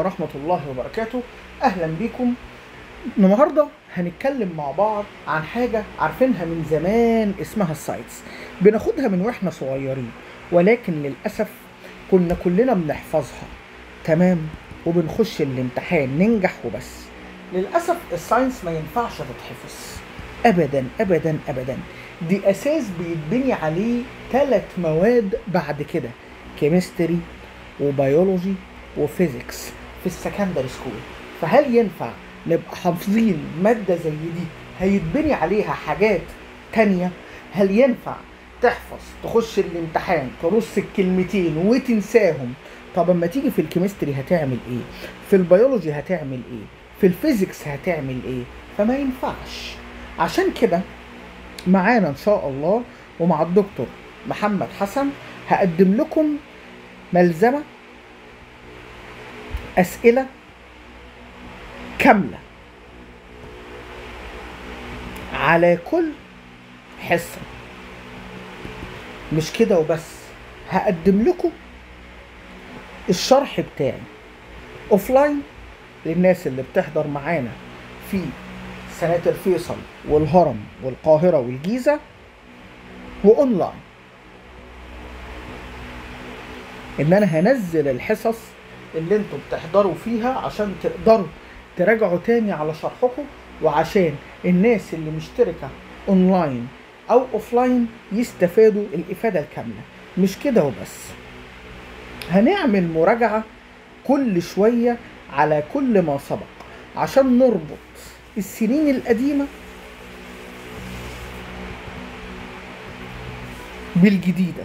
ورحمة الله وبركاته أهلا بكم النهاردة هنتكلم مع بعض عن حاجة عارفينها من زمان اسمها السايتس بناخدها من واحنا صغيرين ولكن للأسف كنا كلنا بنحفظها تمام وبنخش الامتحان ننجح وبس للأسف الساينس ما ينفعش تتحفظ أبدا أبدا أبدا دي أساس بيتبني عليه ثلاث مواد بعد كده كيمستري وبيولوجي وفيزيكس في السكندري سكول فهل ينفع نبقى حافظين مادة زي دي هيتبني عليها حاجات تانية هل ينفع تحفظ تخش الامتحان ترص الكلمتين وتنساهم طب اما تيجي في الكيمستري هتعمل ايه في البيولوجي هتعمل ايه في الفيزيكس هتعمل ايه فما ينفعش عشان كده معانا ان شاء الله ومع الدكتور محمد حسن هقدم لكم ملزمة أسئلة كاملة على كل حصة مش كده وبس هقدم لكم الشرح بتاعي اوفلاين للناس اللي بتحضر معانا في سناتر فيصل والهرم والقاهرة والجيزة واونلاين ان انا هنزل الحصص اللي انتوا بتحضروا فيها عشان تقدروا تراجعوا تاني على شرحكم وعشان الناس اللي مشتركة اونلاين او اوفلاين يستفادوا الافادة الكاملة مش كده وبس هنعمل مراجعة كل شوية على كل ما سبق عشان نربط السنين القديمة بالجديدة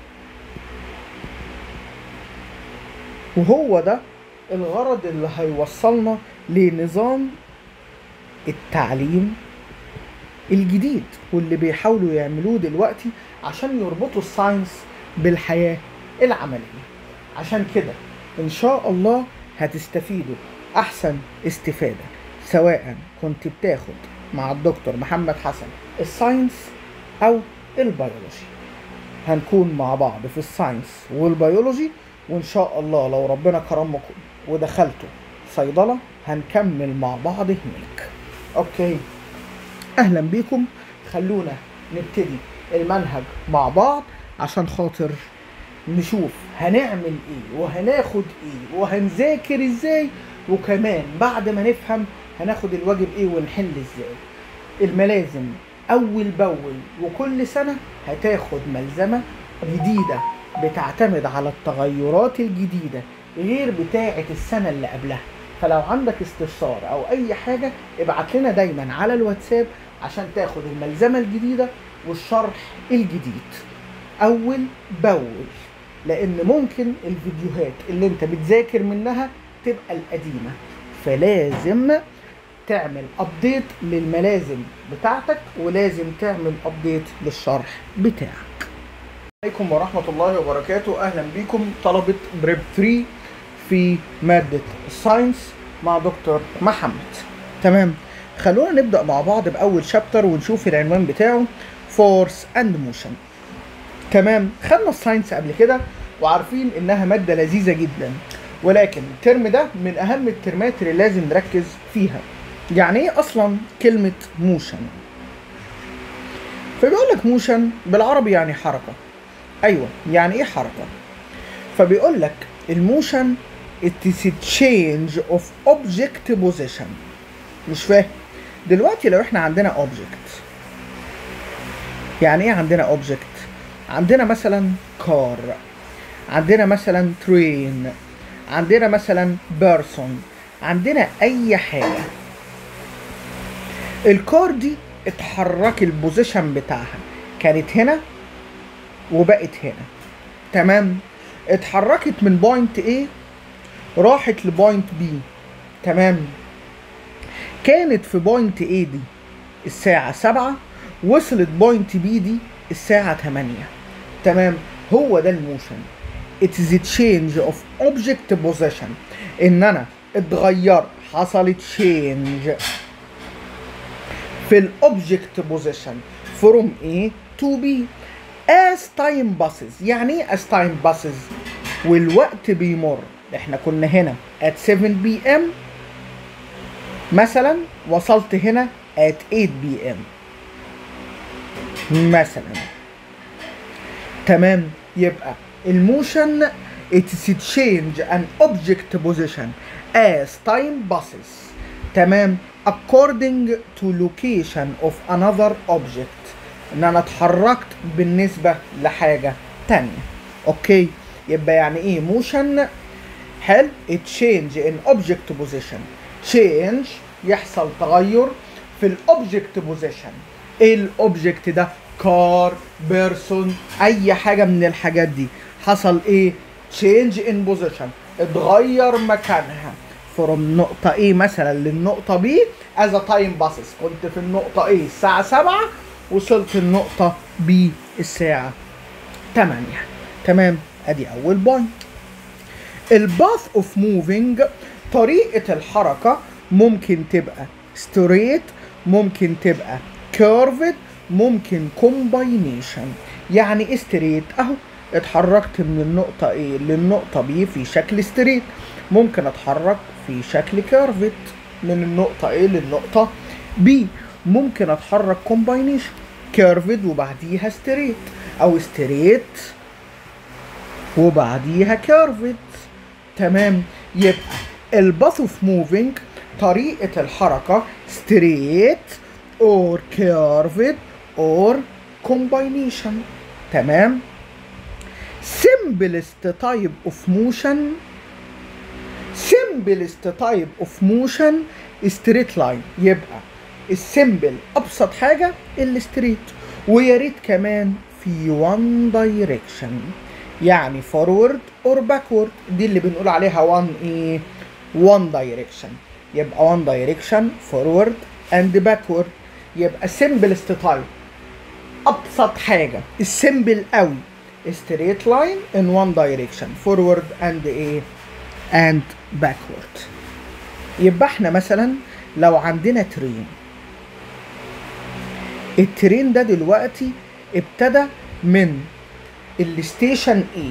وهو ده الغرض اللي هيوصلنا لنظام التعليم الجديد واللي بيحاولوا يعملوه دلوقتي عشان يربطوا الساينس بالحياة العملية عشان كده ان شاء الله هتستفيدوا احسن استفادة سواء كنت بتاخد مع الدكتور محمد حسن الساينس او البيولوجي هنكون مع بعض في الساينس والبيولوجي وان شاء الله لو ربنا كرمكم ودخلتوا صيدله هنكمل مع بعض هناك اوكي اهلا بيكم خلونا نبتدي المنهج مع بعض عشان خاطر نشوف هنعمل ايه وهناخد ايه وهنذاكر ازاي وكمان بعد ما نفهم هناخد الواجب ايه ونحل ازاي الملازم اول باول وكل سنه هتاخد ملزمه جديده بتعتمد على التغيرات الجديدة غير بتاعة السنة اللي قبلها فلو عندك استفسار أو أي حاجة ابعت لنا دايما على الواتساب عشان تاخد الملزمة الجديدة والشرح الجديد أول بأول لأن ممكن الفيديوهات اللي أنت بتذاكر منها تبقى القديمة فلازم تعمل ابديت للملازم بتاعتك ولازم تعمل ابديت للشرح بتاعك عليكم ورحمة الله وبركاته أهلا بكم طلبة بريب 3 في مادة الساينس مع دكتور محمد تمام خلونا نبدأ مع بعض بأول شابتر ونشوف العنوان بتاعه فورس اند موشن تمام خدنا الساينس قبل كده وعارفين إنها مادة لذيذة جدا ولكن الترم ده من أهم الترمات اللي لازم نركز فيها يعني إيه أصلا كلمة موشن فبيقول لك موشن بالعربي يعني حركة ايوه يعني ايه حركه فبيقول لك الموشن it is a change of object position مش فاهم دلوقتي لو احنا عندنا object يعني ايه عندنا object عندنا مثلا كار عندنا مثلا train عندنا مثلا person عندنا اي حاجه الكار دي اتحرك البوزيشن بتاعها كانت هنا وبقت هنا تمام اتحركت من بوينت A راحت لبوينت B تمام كانت في بوينت A دي الساعة سبعة وصلت بوينت B دي الساعة تمانية تمام هو ده الموشن it is a change of object position ان انا اتغير حصلت change في الاوبجكت بوزيشن from A to B as time passes يعني ايه as time passes والوقت بيمر احنا كنا هنا at 7 بي ام مثلا وصلت هنا at 8 بي ام مثلا تمام يبقى الموشن it's change an object position as time passes تمام according to location of another object ان انا اتحركت بالنسبة لحاجة تانية اوكي يبقى يعني ايه موشن حلو change in object position change يحصل تغير في الاوبجكت بوزيشن ايه الاوبجكت ده كار بيرسون اي حاجه من الحاجات دي حصل ايه change in position اتغير مكانها from نقطة A مثلا للنقطة B as a time passes كنت في النقطة A الساعة 7 وصلت النقطة B الساعة 8 تمام ادي اول بوينت الباث اوف موفينج طريقة الحركة ممكن تبقى ستريت ممكن تبقى كيرفد ممكن كومباينيشن يعني ايه ستريت اهو اتحركت من النقطة A للنقطة B في شكل ستريت ممكن اتحرك في شكل كيرفت من النقطة A للنقطة B ممكن اتحرك كومباينيشن كيرفد وبعديها ستريت او ستريت وبعديها كيرفد تمام يبقى الباث اوف موفينج طريقة الحركة ستريت اور كيرفد اور كومباينيشن تمام simplest type of motion simplest type of motion straight line يبقى السيمبل ابسط حاجه الستريت ويا ريت كمان في وان دايركشن يعني فورورد اور باكورد دي اللي بنقول عليها وان ايه وان دايركشن يبقى وان دايركشن فورورد اند باكورد يبقى سيمبلست تايب ابسط حاجه السيمبل قوي straight line in one direction forward and ايه and backward يبقى احنا مثلا لو عندنا ترين الترين ده دلوقتي ابتدى من الستيشن A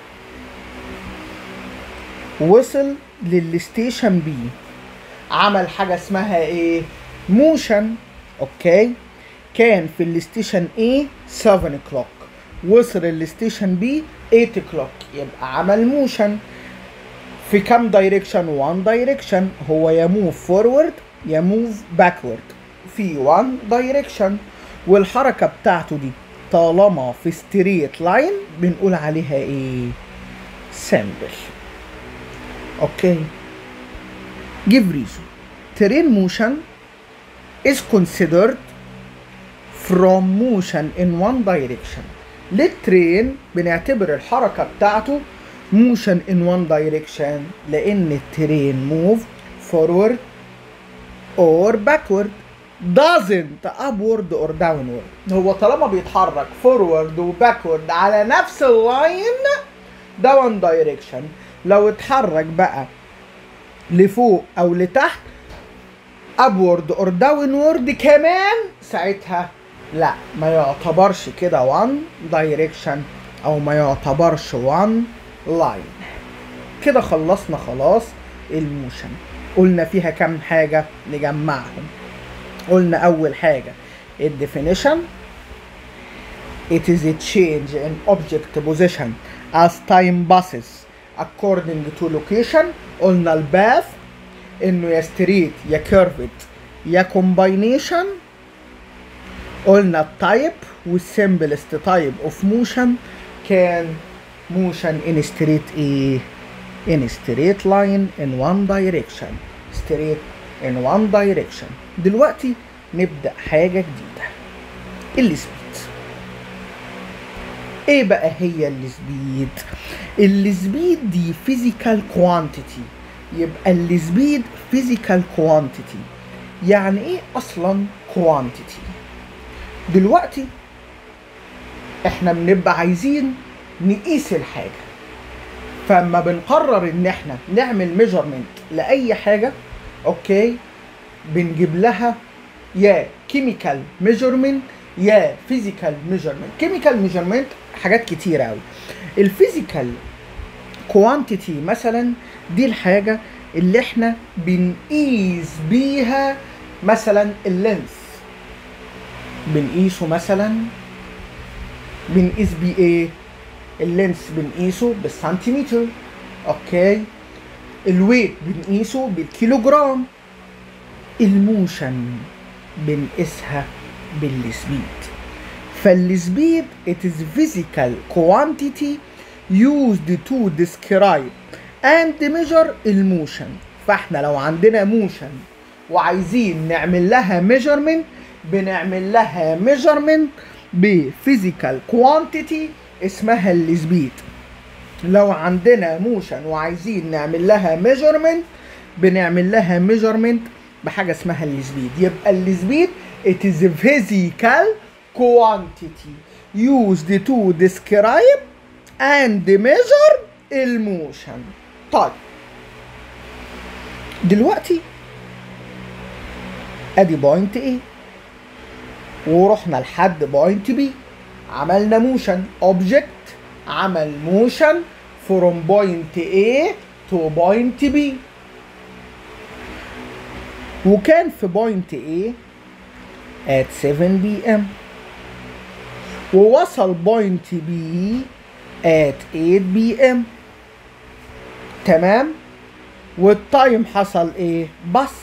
وصل للستيشن B عمل حاجة اسمها ايه موشن اوكي كان في الستيشن A 7 o'clock وصل الستيشن بي 8 o'clock يبقى عمل موشن في كام دايركشن 1 دايركشن هو يموف فورورد يموف باكورد في 1 دايركشن والحركه بتاعته دي طالما في ستريت لاين بنقول عليها ايه سامبل اوكي give reason terrain motion is considered from motion in one direction للترين بنعتبر الحركة بتاعته motion in one direction لأن الترين move forward or backward doesn't upward or downward هو طالما بيتحرك forward و backward على نفس اللاين ده one direction لو اتحرك بقى لفوق أو لتحت upward or downward كمان ساعتها لا ما يعتبرش كده وان دايركشن او ما يعتبرش وان لاين كده خلصنا خلاص الموشن قلنا فيها كام حاجة نجمعهم قلنا أول حاجة الديفينيشن It is a change in object position as time passes according to location قلنا الباث انه يا ستريت يا كيرفت يا كومباينيشن قلنا التايب والسمبلست تايب اوف موشن كان موشن ان ستريت ايه in straight line in one direction straight in one direction دلوقتي نبدأ حاجة جديدة السبيد ايه بقى هي السبيد السبيد دي physical quantity يبقى السبيد physical quantity يعني ايه اصلا quantity دلوقتي احنا بنبقى عايزين نقيس الحاجة فاما بنقرر ان احنا نعمل ميجرمنت لاي حاجة اوكي بنجيب لها يا كيميكال ميجرمنت يا فيزيكال ميجرمنت كيميكال ميجرمنت حاجات كتيرة قوي الفيزيكال كوانتيتي مثلا دي الحاجة اللي احنا بنقيس بيها مثلا اللينث بنقيسه مثلا بنقيس بيه ايه اللينس بنقيسه بالسنتيمتر اوكي الويت بنقيسه بالكيلوجرام الموشن بنقيسها بالسبيد فالسبيد it is physical quantity used to describe and measure الموشن فاحنا لو عندنا موشن وعايزين نعمل لها measurement بنعمل لها measurement بفيزيكال كوانتيتي اسمها السبيد لو عندنا موشن وعايزين نعمل لها ميجرمنت بنعمل لها ميجرمنت بحاجه اسمها السبيد يبقى السبيد it is a physical quantity used to describe and measure الموشن طيب دلوقتي ادي بوينت ايه ورحنا لحد بوينت بي عملنا موشن اوبجكت عمل موشن from point A to point B وكان في بوينت A at 7 p.m. ووصل بوينت B at 8 p.m. تمام والتايم حصل ايه بس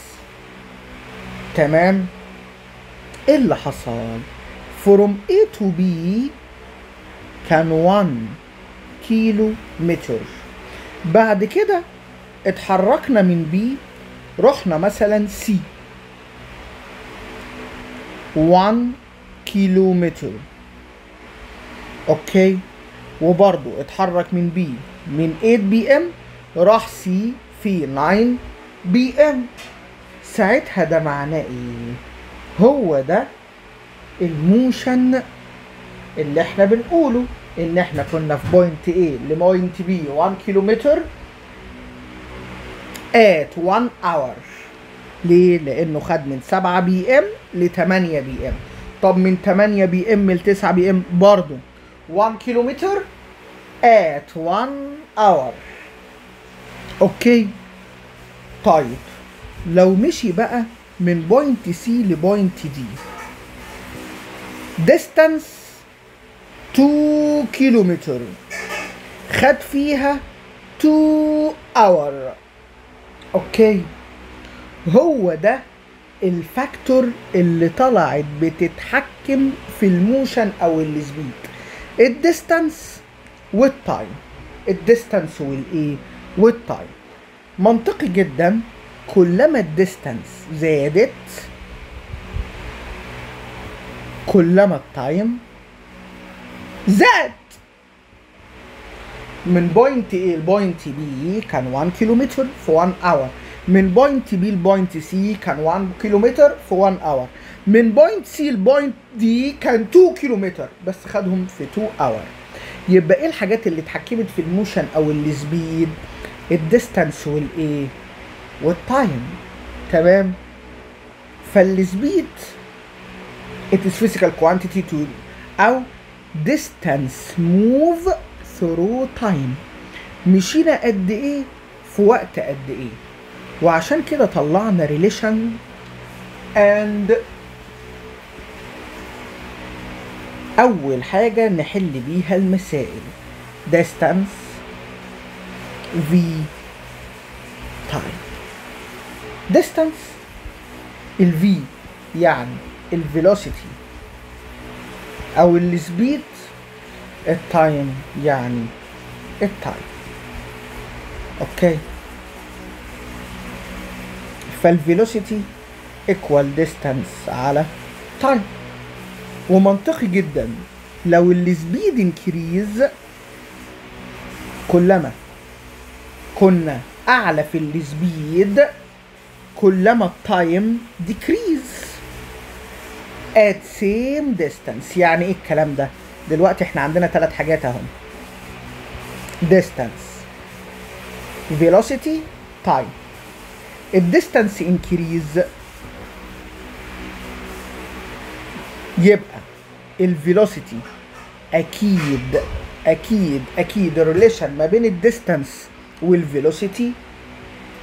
تمام ايه اللي حصل from A to B كان 1 كيلو متر بعد كده اتحركنا من B رحنا مثلا C 1 كيلو متر اوكي وبرضو اتحرك من B من 8 بي ام راح C في 9 بي ام ساعتها ده معناه ايه هو ده الموشن اللي احنا بنقوله ان احنا كنا في بوينت A لبوينت B 1 كيلومتر at 1 hour ليه؟ لانه خد من 7 بي ام ل 8 بي ام طب من 8 بي ام ل 9 بي ام برضه 1 كيلومتر at 1 hour اوكي طيب لو مشي بقى من بوينت سي لبوينت دي distance 2 كيلومتر خد فيها 2 اور اوكي هو ده الفاكتور اللي طلعت بتتحكم في الموشن او السبيد الديستانس والتايم الديستانس والايه والتايم منطقي جدا كلما الديستانس زادت كلما التايم زاد من بوينت A لبوينت B كان 1 كيلومتر في 1 اور من بوينت B لبوينت C كان 1 كيلومتر في 1 اور من بوينت C لبوينت D كان 2 كيلومتر بس خدهم في 2 اور يبقى ايه الحاجات اللي اتحكمت في الموشن او السبيد الديستانس والايه والتايم تمام فالسبيد it is physical quantity to او distance move through time مشينا قد ايه في وقت قد ايه وعشان كده طلعنا relation and اول حاجة نحل بيها المسائل distance v time distance ال v يعني الفيلوسيتي او السبيد التايم يعني التايم اوكي فالفيلوسيتي ايكوال ديستانس على تايم ومنطقي جدا لو السبيد انكريز كلما كنا اعلى في السبيد كلما التايم ديكريز at same distance يعني ايه الكلام ده دلوقتي احنا عندنا ثلاث حاجات اهم distance velocity time الديستانس increase يبقى الفيلوسيتي اكيد اكيد اكيد الريليشن ما بين الديستانس والفيلوسيتي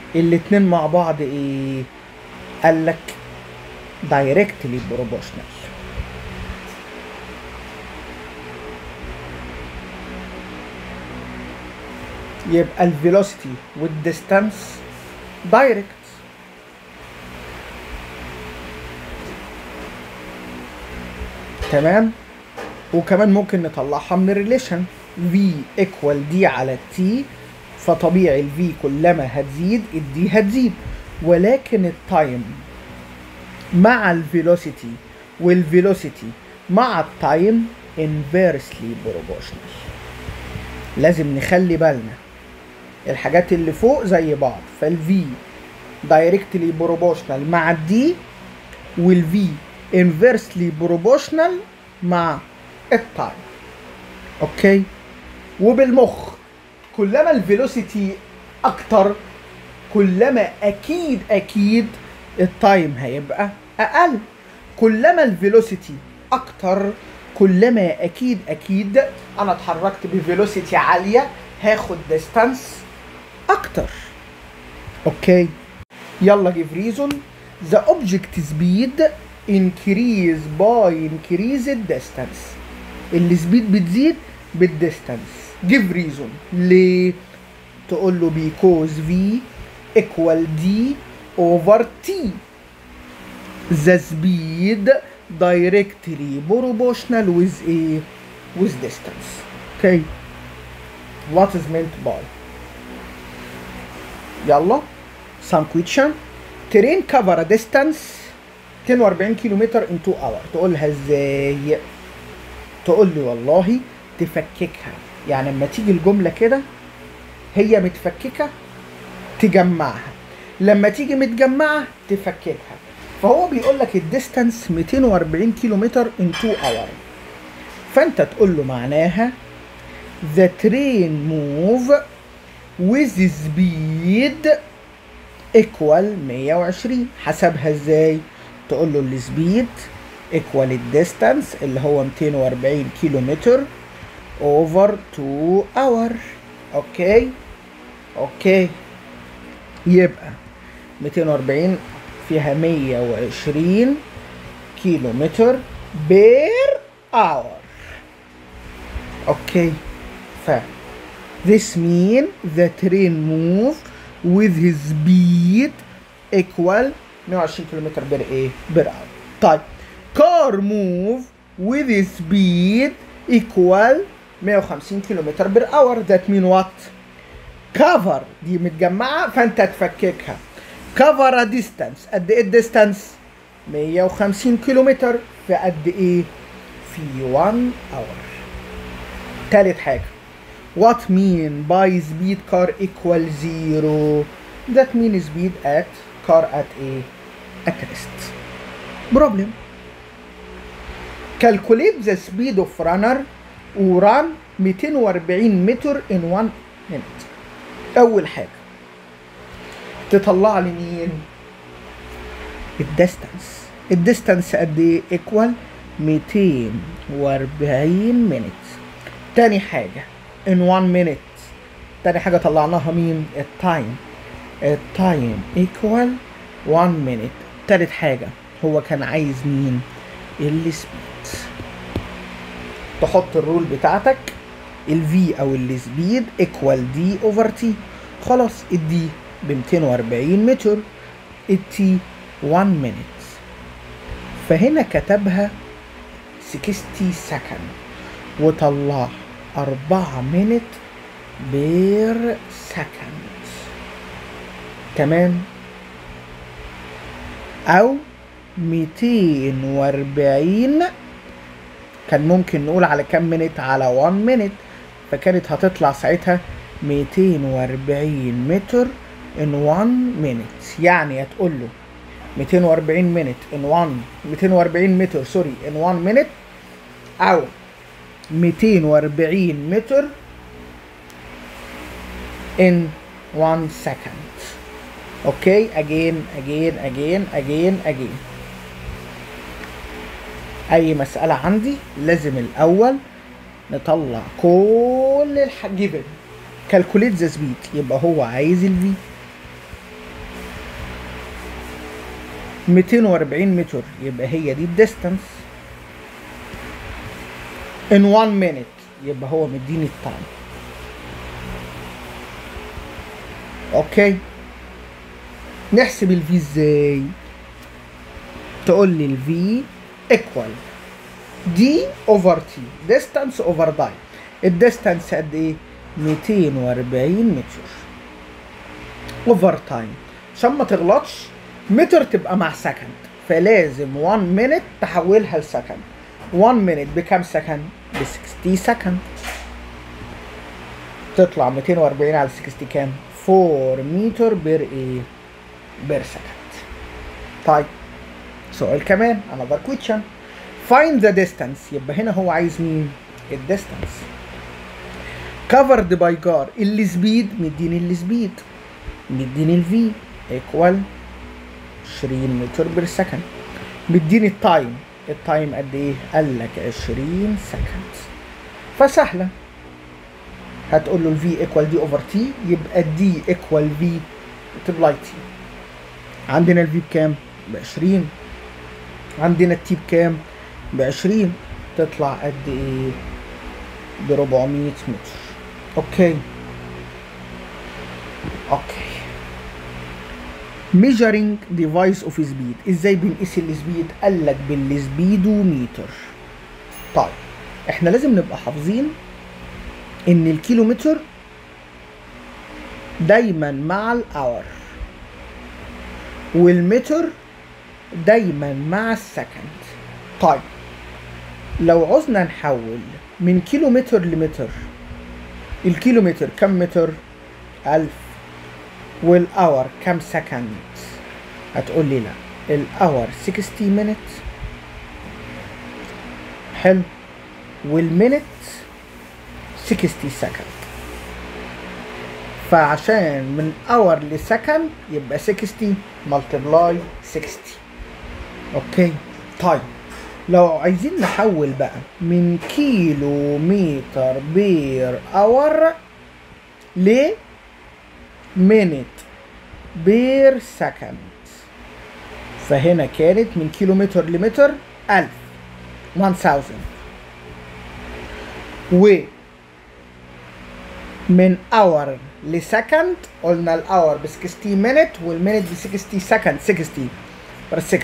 الاتنين مع بعض ايه قال لك دايركتلي بروبوشنال يبقى الفيلوسيتي والديستانس دايركت تمام وكمان ممكن نطلعها من الريليشن V equal D على T فطبيعي ال V كلما هتزيد ال D هتزيد ولكن التايم مع الفيلوسيتي والفيلوسيتي مع التايم inversely proportional لازم نخلي بالنا الحاجات اللي فوق زي بعض فالفي دايركتلي بروبوشنال مع الدي والفي انفرسلي بروبوشنال مع التايم اوكي وبالمخ كلما الفيلوسيتي اكتر كلما اكيد اكيد التايم هيبقى اقل كلما الفيلوسيتي اكتر كلما اكيد اكيد انا اتحركت بفيلوسيتي عاليه هاخد ديستانس اكتر اوكي يلا جيف ريزون the object speed increase by increased distance السبيد بتزيد بالديستانس جيف ريزون ليه تقول له because v equal d over t the speed directly proportional with a with distance okay what is meant by يلا some question train cover a distance 240 كيلومتر in 2 hour تقولها ازاي تقول لي والله تفككها يعني لما تيجي الجمله كده هي متفككه تجمعها لما تيجي متجمعه تفككها فهو بيقول لك الديستانس 240 كيلومتر in 2 hour فانت تقول له معناها the train move with speed equal 120 حسبها ازاي تقول له السبيد equal الديستانس اللي هو 240 كيلومتر over 2 hour اوكي اوكي يبقى 240 فيها 120 كيلومتر بير اور اوكي ف this mean the train move with his speed equal 120 كيلومتر بير ايه بير اور طيب car move with his speed equal 150 كيلومتر بير اور that mean what cover دي متجمعه فانت تفككها cover a distance قد ايه الديستانس 150 كيلومتر في قد ايه في 1 hour تالت حاجه what mean by speed car equal zero that mean speed at car at a at rest problem calculate the speed of runner who run 240 متر in 1 minute اول حاجه تطلع لي مين الديستانس الديستانس قد ايه ايكوال 240 مينت تاني حاجه in 1 minute تاني حاجه طلعناها مين التايم التايم ايكوال 1 minute تالت حاجه هو كان عايز مين السبيد تحط الرول بتاعتك الفي او السبيد ايكوال دي اوفر تي خلاص الدي ب 240 متر التي 1 minute فهنا كتبها 60 سكند وطلع 4 minute بير سكند تمام او 240 كان ممكن نقول على كام منت على 1 minute فكانت هتطلع ساعتها 240 متر in 1 minute يعني هتقول له 240 minute in 1 240 متر سوري in 1 minute او 240 متر in 1 second اوكي again again again again again اي مسألة عندي لازم الاول نطلع كل الجبن كالكوليت ذا سبيد يبقى هو عايز الفي 240 متر يبقى هي دي الديستانس in 1 minute يبقى هو مديني التايم اوكي نحسب الفي ازاي تقول لي الفي ايكوال دي اوفر تي ديستانس اوفر تايم الديستانس قد ايه 240 متر اوفر تايم عشان ما تغلطش متر تبقى مع سكند فلازم 1 مينت تحولها لسكند 1 مينت بكام سكند ب 60 سكند تطلع 240 على 60 كام 4 متر بير ايه بير سكند طيب سؤال كمان another question find the distance يبقى هنا هو عايز مين الديستانس covered by car السبيد مديني السبيد مديني الفي ايكوال 20 متر بير سكند مديني التايم التايم قد ايه قال لك 20 سكند فسهله هتقول له الفي ايكوال دي اوفر تي يبقى دي ايكوال في تبلاي تي عندنا الفي بكام ب 20 عندنا التي بكام ب 20 تطلع قد ايه ب 400 متر اوكي اوكي measuring device of speed ازاي بنقيس السبيد قال لك بالسبيدوميتر طيب احنا لازم نبقى حافظين ان الكيلومتر دايما مع الاور والمتر دايما مع السكند طيب لو عوزنا نحول من كيلومتر لمتر الكيلومتر كم متر ألف والاور كم سكند هتقول لي لا الاور 60 مينت حلو والمينت 60 سكند فعشان من اور لسكند يبقى 60 ملتبلاي 60 اوكي طيب لو عايزين نحول بقى من كيلو متر بير اور ل مينت بير سكند فهنا كانت من كيلومتر لمتر 1000 1000 و من اور لسكند قلنا الاور ب 60 مينت والمينت ب 60 سكند 60 بر 60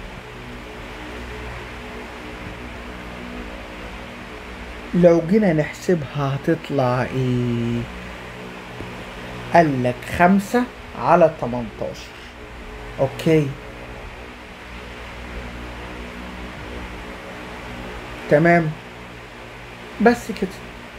لو جينا نحسبها هتطلع ايه قال لك خمسة على 18 اوكي تمام بس كده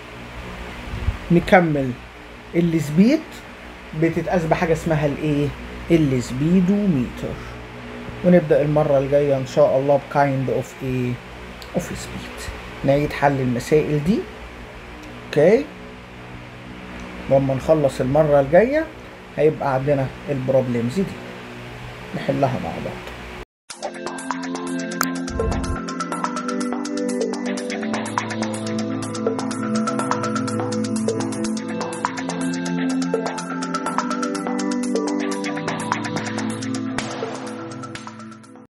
نكمل السبيد بتتقاس بحاجه اسمها الايه السبيدوميتر ونبدا المره الجايه ان شاء الله بكايند اوف ايه اوف سبيد نعيد حل المسائل دي اوكي لما نخلص المره الجايه هيبقى عندنا البروبلمز دي نحلها مع بعض